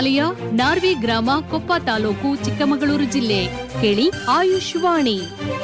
ಚಿಕಿತ್ಸಾಲಯ ನಾರ್ವಿ ಗ್ರಾಮ ಕೊಪ್ಪ ತಾಲೂಕು ಚಿಕ್ಕಮಗಳೂರು ಜಿಲ್ಲೆ ಕೇಳಿ ಆಯುಷ್ ವಾಣಿ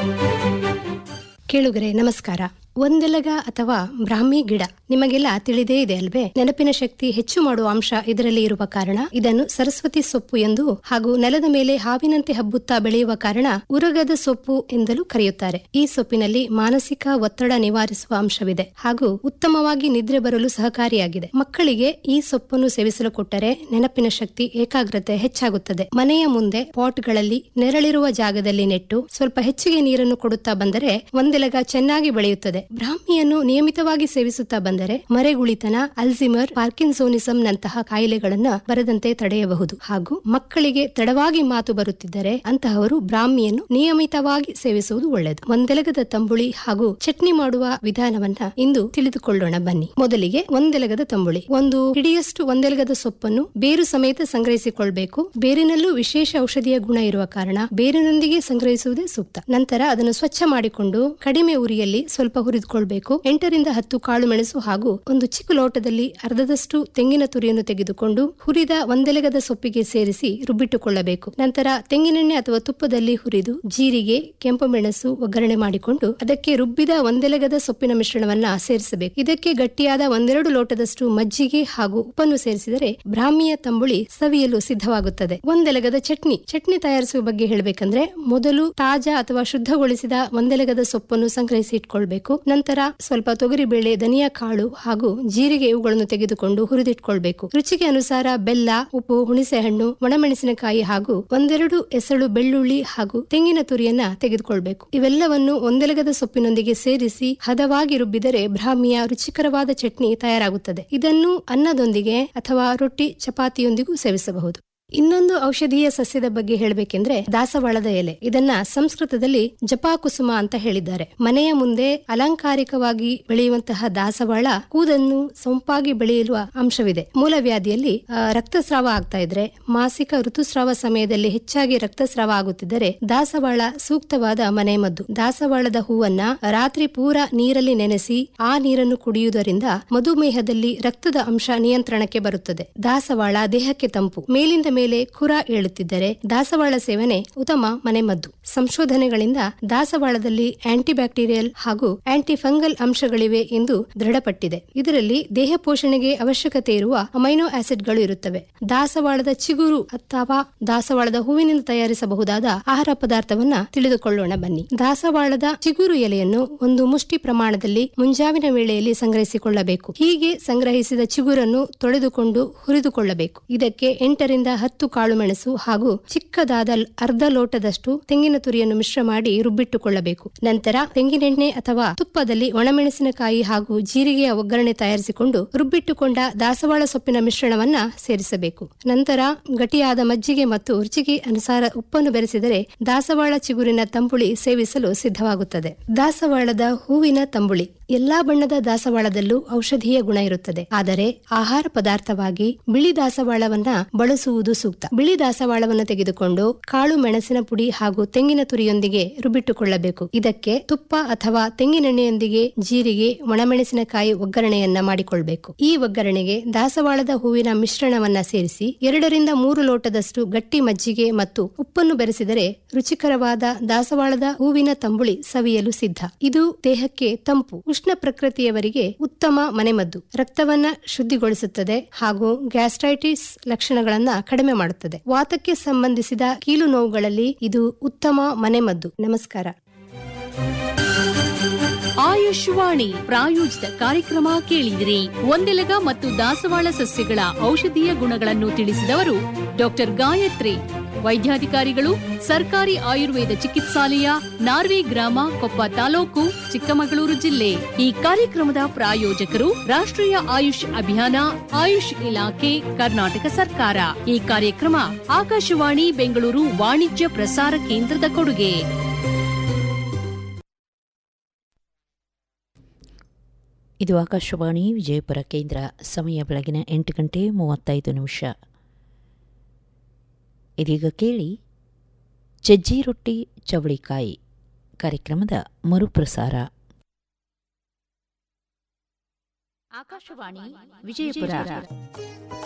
ಕೇಳುಗರೆ ನಮಸ್ಕಾರ ಒಂದೆಲಗ ಅಥವಾ ಬ್ರಾಹ್ಮಿ ಗಿಡ ನಿಮಗೆಲ್ಲ ತಿಳಿದೇ ಇದೆ ಅಲ್ವೇ ನೆನಪಿನ ಶಕ್ತಿ ಹೆಚ್ಚು ಮಾಡುವ ಅಂಶ ಇದರಲ್ಲಿ ಇರುವ ಕಾರಣ ಇದನ್ನು ಸರಸ್ವತಿ ಸೊಪ್ಪು ಎಂದು ಹಾಗೂ ನೆಲದ ಮೇಲೆ ಹಾವಿನಂತೆ ಹಬ್ಬುತ್ತಾ ಬೆಳೆಯುವ ಕಾರಣ ಉರಗದ ಸೊಪ್ಪು ಎಂದಲೂ ಕರೆಯುತ್ತಾರೆ ಈ ಸೊಪ್ಪಿನಲ್ಲಿ ಮಾನಸಿಕ ಒತ್ತಡ ನಿವಾರಿಸುವ ಅಂಶವಿದೆ ಹಾಗೂ ಉತ್ತಮವಾಗಿ ನಿದ್ರೆ ಬರಲು ಸಹಕಾರಿಯಾಗಿದೆ ಮಕ್ಕಳಿಗೆ ಈ ಸೊಪ್ಪನ್ನು ಸೇವಿಸಲು ಕೊಟ್ಟರೆ ನೆನಪಿನ ಶಕ್ತಿ ಏಕಾಗ್ರತೆ ಹೆಚ್ಚಾಗುತ್ತದೆ ಮನೆಯ ಮುಂದೆ ಪಾಟ್ಗಳಲ್ಲಿ ನೆರಳಿರುವ ಜಾಗದಲ್ಲಿ ನೆಟ್ಟು ಸ್ವಲ್ಪ ಹೆಚ್ಚಿಗೆ ನೀರನ್ನು ಕೊಡುತ್ತಾ ಬಂದರೆ ಒಂದೆಲಗ ಚೆನ್ನಾಗಿ ಬೆಳೆಯುತ್ತದೆ ಬ್ರಾಹ್ಮಿಯನ್ನು ನಿಯಮಿತವಾಗಿ ಸೇವಿಸುತ್ತಾ ಬಂದರೆ ಮರೆಗುಳಿತನ ಅಲ್ಝಿಮರ್ ಪಾರ್ಕಿನ್ಸೋನಿಸಂ ನಂತಹ ಕಾಯಿಲೆಗಳನ್ನ ಬರದಂತೆ ತಡೆಯಬಹುದು ಹಾಗೂ ಮಕ್ಕಳಿಗೆ ತಡವಾಗಿ ಮಾತು ಬರುತ್ತಿದ್ದರೆ ಅಂತಹವರು ಬ್ರಾಹ್ಮಿಯನ್ನು ನಿಯಮಿತವಾಗಿ ಸೇವಿಸುವುದು ಒಳ್ಳೆಯದು ಒಂದೆಲಗದ ತಂಬುಳಿ ಹಾಗೂ ಚಟ್ನಿ ಮಾಡುವ ವಿಧಾನವನ್ನ ಇಂದು ತಿಳಿದುಕೊಳ್ಳೋಣ ಬನ್ನಿ ಮೊದಲಿಗೆ ಒಂದೆಲಗದ ತಂಬುಳಿ ಒಂದು ಹಿಡಿಯಷ್ಟು ಒಂದೆಲಗದ ಸೊಪ್ಪನ್ನು ಬೇರು ಸಮೇತ ಸಂಗ್ರಹಿಸಿಕೊಳ್ಬೇಕು ಬೇರಿನಲ್ಲೂ ವಿಶೇಷ ಔಷಧಿಯ ಗುಣ ಇರುವ ಕಾರಣ ಬೇರಿನೊಂದಿಗೆ ಸಂಗ್ರಹಿಸುವುದೇ ಸೂಕ್ತ ನಂತರ ಅದನ್ನು ಸ್ವಚ್ಛ ಮಾಡಿಕೊಂಡು ಕಡಿಮೆ ಉರಿಯಲ್ಲಿ ಸ್ವಲ್ಪ ಹುರಿದುಕೊಳ್ಬೇಕು ಎಂಟರಿಂದ ಹತ್ತು ಕಾಳು ಮೆಣಸು ಹಾಗೂ ಒಂದು ಚಿಕ್ಕ ಲೋಟದಲ್ಲಿ ಅರ್ಧದಷ್ಟು ತೆಂಗಿನ ತುರಿಯನ್ನು ತೆಗೆದುಕೊಂಡು ಹುರಿದ ಒಂದೆಲಗದ ಸೊಪ್ಪಿಗೆ ಸೇರಿಸಿ ರುಬ್ಬಿಟ್ಟುಕೊಳ್ಳಬೇಕು ನಂತರ ತೆಂಗಿನೆಣ್ಣೆ ಅಥವಾ ತುಪ್ಪದಲ್ಲಿ ಹುರಿದು ಜೀರಿಗೆ ಕೆಂಪು ಮೆಣಸು ಒಗ್ಗರಣೆ ಮಾಡಿಕೊಂಡು ಅದಕ್ಕೆ ರುಬ್ಬಿದ ಒಂದೆಲಗದ ಸೊಪ್ಪಿನ ಮಿಶ್ರಣವನ್ನ ಸೇರಿಸಬೇಕು ಇದಕ್ಕೆ ಗಟ್ಟಿಯಾದ ಒಂದೆರಡು ಲೋಟದಷ್ಟು ಮಜ್ಜಿಗೆ ಹಾಗೂ ಉಪ್ಪನ್ನು ಸೇರಿಸಿದರೆ ಬ್ರಾಹ್ಮಿಯ ತಂಬುಳಿ ಸವಿಯಲು ಸಿದ್ಧವಾಗುತ್ತದೆ ಒಂದೆಲಗದ ಚಟ್ನಿ ಚಟ್ನಿ ತಯಾರಿಸುವ ಬಗ್ಗೆ ಹೇಳಬೇಕಂದ್ರೆ ಮೊದಲು ತಾಜಾ ಅಥವಾ ಶುದ್ಧಗೊಳಿಸಿದ ಒಂದೆಲಗದ ಸೊಪ್ಪನ್ನು ಸಂಗ್ರಹಿಸಿ ಇಟ್ಕೊಳ್ಬೇಕು ನಂತರ ಸ್ವಲ್ಪ ತೊಗರಿಬೇಳೆ ಧನಿಯಾ ಕಾಳು ಹಾಗೂ ಜೀರಿಗೆ ಇವುಗಳನ್ನು ತೆಗೆದುಕೊಂಡು ಹುರಿದಿಟ್ಕೊಳ್ಬೇಕು ರುಚಿಗೆ ಅನುಸಾರ ಬೆಲ್ಲ ಉಪ್ಪು ಹುಣಸೆಹಣ್ಣು ಒಣಮೆಣಸಿನಕಾಯಿ ಹಾಗೂ ಒಂದೆರಡು ಎಸಳು ಬೆಳ್ಳುಳ್ಳಿ ಹಾಗೂ ತೆಂಗಿನ ತುರಿಯನ್ನ ತೆಗೆದುಕೊಳ್ಬೇಕು ಇವೆಲ್ಲವನ್ನು ಒಂದೆಲಗದ ಸೊಪ್ಪಿನೊಂದಿಗೆ ಸೇರಿಸಿ ಹದವಾಗಿ ರುಬ್ಬಿದರೆ ಬ್ರಾಹ್ಮಿಯ ರುಚಿಕರವಾದ ಚಟ್ನಿ ತಯಾರಾಗುತ್ತದೆ ಇದನ್ನು ಅನ್ನದೊಂದಿಗೆ ಅಥವಾ ರೊಟ್ಟಿ ಚಪಾತಿಯೊಂದಿಗೂ ಸೇವಿಸಬಹುದು ಇನ್ನೊಂದು ಔಷಧೀಯ ಸಸ್ಯದ ಬಗ್ಗೆ ಹೇಳಬೇಕೆಂದ್ರೆ ದಾಸವಾಳದ ಎಲೆ ಇದನ್ನ ಸಂಸ್ಕೃತದಲ್ಲಿ ಜಪಾಕುಸುಮ ಅಂತ ಹೇಳಿದ್ದಾರೆ ಮನೆಯ ಮುಂದೆ ಅಲಂಕಾರಿಕವಾಗಿ ಬೆಳೆಯುವಂತಹ ದಾಸವಾಳ ಕೂದನ್ನು ಸೊಂಪಾಗಿ ಬೆಳೆಯುವ ಅಂಶವಿದೆ ಮೂಲವ್ಯಾಧಿಯಲ್ಲಿ ಆ, ರಕ್ತಸ್ರಾವ ಆಗ್ತಾ ಇದ್ರೆ ಮಾಸಿಕ ಋತುಸ್ರಾವ ಸಮಯದಲ್ಲಿ ಹೆಚ್ಚಾಗಿ ರಕ್ತಸ್ರಾವ ಆಗುತ್ತಿದ್ದರೆ ದಾಸವಾಳ ಸೂಕ್ತವಾದ ಮನೆಮದ್ದು ದಾಸವಾಳದ ಹೂವನ್ನ ರಾತ್ರಿ ಪೂರ ನೀರಲ್ಲಿ ನೆನೆಸಿ ಆ ನೀರನ್ನು ಕುಡಿಯುವುದರಿಂದ ಮಧುಮೇಹದಲ್ಲಿ ರಕ್ತದ ಅಂಶ ನಿಯಂತ್ರಣಕ್ಕೆ ಬರುತ್ತದೆ ದಾಸವಾಳ ದೇಹಕ್ಕೆ ತಂಪು ಮೇಲಿಂದ ಮೇಲೆ ಖುರ ಏಳುತ್ತಿದ್ದರೆ ದಾಸವಾಳ ಸೇವನೆ ಉತ್ತಮ ಮನೆಮದ್ದು ಸಂಶೋಧನೆಗಳಿಂದ ದಾಸವಾಳದಲ್ಲಿ ಆಂಟಿಬ್ಯಾಕ್ಟೀರಿಯಲ್ ಹಾಗೂ ಆಂಟಿ ಫಂಗಲ್ ಅಂಶಗಳಿವೆ ಎಂದು ದೃಢಪಟ್ಟಿದೆ ಇದರಲ್ಲಿ ದೇಹ ಪೋಷಣೆಗೆ ಅವಶ್ಯಕತೆ ಇರುವ ಅಮೈನೋ ಆಸಿಡ್ಗಳು ಇರುತ್ತವೆ ದಾಸವಾಳದ ಚಿಗುರು ಅಥವಾ ದಾಸವಾಳದ ಹೂವಿನಿಂದ ತಯಾರಿಸಬಹುದಾದ ಆಹಾರ ಪದಾರ್ಥವನ್ನ ತಿಳಿದುಕೊಳ್ಳೋಣ ಬನ್ನಿ ದಾಸವಾಳದ ಚಿಗುರು ಎಲೆಯನ್ನು ಒಂದು ಮುಷ್ಟಿ ಪ್ರಮಾಣದಲ್ಲಿ ಮುಂಜಾವಿನ ವೇಳೆಯಲ್ಲಿ ಸಂಗ್ರಹಿಸಿಕೊಳ್ಳಬೇಕು ಹೀಗೆ ಸಂಗ್ರಹಿಸಿದ ಚಿಗುರನ್ನು ತೊಳೆದುಕೊಂಡು ಹುರಿದುಕೊಳ್ಳಬೇಕು ಇದಕ್ಕೆ ಎಂಟರಿಂದ ಹತ್ತು ಕಾಳು ಮೆಣಸು ಹಾಗೂ ಚಿಕ್ಕದಾದ ಲ್- ಅರ್ಧ ಲೋಟದಷ್ಟು ತೆಂಗಿನ ತುರಿಯನ್ನು ಮಿಶ್ರ ಮಾಡಿ ರುಬ್ಬಿಟ್ಟುಕೊಳ್ಳಬೇಕು ನಂತರ ತೆಂಗಿನೆಣ್ಣೆ ಅಥವಾ ತುಪ್ಪದಲ್ಲಿ ಒಣಮೆಣಸಿನಕಾಯಿ ಹಾಗೂ ಜೀರಿಗೆಯ ಒಗ್ಗರಣೆ ತಯಾರಿಸಿಕೊಂಡು ರುಬ್ಬಿಟ್ಟುಕೊಂಡ ದಾಸವಾಳ ಸೊಪ್ಪಿನ ಮಿಶ್ರಣವನ್ನ ಸೇರಿಸಬೇಕು ನಂತರ ಗಟ್ಟಿಯಾದ ಮಜ್ಜಿಗೆ ಮತ್ತು ರುಚಿಗೆ ಅನುಸಾರ ಉಪ್ಪನ್ನು ಬೆರೆಸಿದರೆ ದಾಸವಾಳ ಚಿಗುರಿನ ತಂಬುಳಿ ಸೇವಿಸಲು ಸಿದ್ಧವಾಗುತ್ತದೆ ದಾಸವಾಳದ ಹೂವಿನ ತಂಬುಳಿ ಎಲ್ಲಾ ಬಣ್ಣದ ದಾಸವಾಳದಲ್ಲೂ ಔಷಧೀಯ ಗುಣ ಇರುತ್ತದೆ ಆದರೆ ಆಹಾರ ಪದಾರ್ಥವಾಗಿ ಬಿಳಿ ದಾಸವಾಳವನ್ನ ಬಳಸುವುದು ಸೂಕ್ತ ಬಿಳಿ ದಾಸವಾಳವನ್ನು ತೆಗೆದುಕೊಂಡು ಕಾಳು ಮೆಣಸಿನ ಪುಡಿ ಹಾಗೂ ತೆಂಗಿನ ತುರಿಯೊಂದಿಗೆ ರುಬ್ಬಿಟ್ಟುಕೊಳ್ಳಬೇಕು ಇದಕ್ಕೆ ತುಪ್ಪ ಅಥವಾ ತೆಂಗಿನೆಣ್ಣೆಯೊಂದಿಗೆ ಜೀರಿಗೆ ಒಣಮೆಣಸಿನಕಾಯಿ ಒಗ್ಗರಣೆಯನ್ನ ಮಾಡಿಕೊಳ್ಬೇಕು ಈ ಒಗ್ಗರಣೆಗೆ ದಾಸವಾಳದ ಹೂವಿನ ಮಿಶ್ರಣವನ್ನ ಸೇರಿಸಿ ಎರಡರಿಂದ ಮೂರು ಲೋಟದಷ್ಟು ಗಟ್ಟಿ ಮಜ್ಜಿಗೆ ಮತ್ತು ಉಪ್ಪನ್ನು ಬೆರೆಸಿದರೆ ರುಚಿಕರವಾದ ದಾಸವಾಳದ ಹೂವಿನ ತಂಬುಳಿ ಸವಿಯಲು ಸಿದ್ಧ ಇದು ದೇಹಕ್ಕೆ ತಂಪು ಉಷ್ಣ ಪ್ರಕೃತಿಯವರಿಗೆ ಉತ್ತಮ ಮನೆಮದ್ದು ರಕ್ತವನ್ನ ಶುದ್ಧಿಗೊಳಿಸುತ್ತದೆ ಹಾಗೂ ಗ್ಯಾಸ್ಟ್ರೈಟಿಸ್ ಲಕ್ಷಣಗಳನ್ನ ಕಡಿಮೆ ಮಾಡುತ್ತದೆ ವಾತಕ್ಕೆ ಸಂಬಂಧಿಸಿದ ಕೀಲು ನೋವುಗಳಲ್ಲಿ ಇದು ಉತ್ತಮ ಮನೆಮದ್ದು ನಮಸ್ಕಾರ ಆಯುಷ್ ವಾಣಿ ಪ್ರಾಯೋಜಿತ ಕಾರ್ಯಕ್ರಮ ಕೇಳಿದಿರಿ ಒಂದೆಲಗ ಮತ್ತು ದಾಸವಾಳ ಸಸ್ಯಗಳ ಔಷಧೀಯ ಗುಣಗಳನ್ನು ತಿಳಿಸಿದವರು ಡಾಕ್ಟರ್ ಗಾಯತ್ರಿ ವೈದ್ಯಾಧಿಕಾರಿಗಳು ಸರ್ಕಾರಿ ಆಯುರ್ವೇದ ಚಿಕಿತ್ಸಾಲಯ ನಾರ್ವೆ ಗ್ರಾಮ ಕೊಪ್ಪ ತಾಲೂಕು ಚಿಕ್ಕಮಗಳೂರು ಜಿಲ್ಲೆ ಈ ಕಾರ್ಯಕ್ರಮದ ಪ್ರಾಯೋಜಕರು ರಾಷ್ಟ್ರೀಯ ಆಯುಷ್ ಅಭಿಯಾನ ಆಯುಷ್ ಇಲಾಖೆ ಕರ್ನಾಟಕ ಸರ್ಕಾರ ಈ ಕಾರ್ಯಕ್ರಮ ಆಕಾಶವಾಣಿ ಬೆಂಗಳೂರು ವಾಣಿಜ್ಯ ಪ್ರಸಾರ ಕೇಂದ್ರದ ಕೊಡುಗೆ ಇದು ಆಕಾಶವಾಣಿ ವಿಜಯಪುರ ಕೇಂದ್ರ ಸಮಯ ಬೆಳಗಿನ ಎಂಟು ಗಂಟೆ ಮೂವತ್ತೈದು ನಿಮಿಷ ಇದೀಗ ಕೇಳಿ ಚಜ್ಜಿ ರೊಟ್ಟಿ ಚವಳಿಕಾಯಿ ಕಾರ್ಯಕ್ರಮದ ಮರುಪ್ರಸಾರ ಆಕಾಶವಾಣಿ ವಿಜಯಪುರ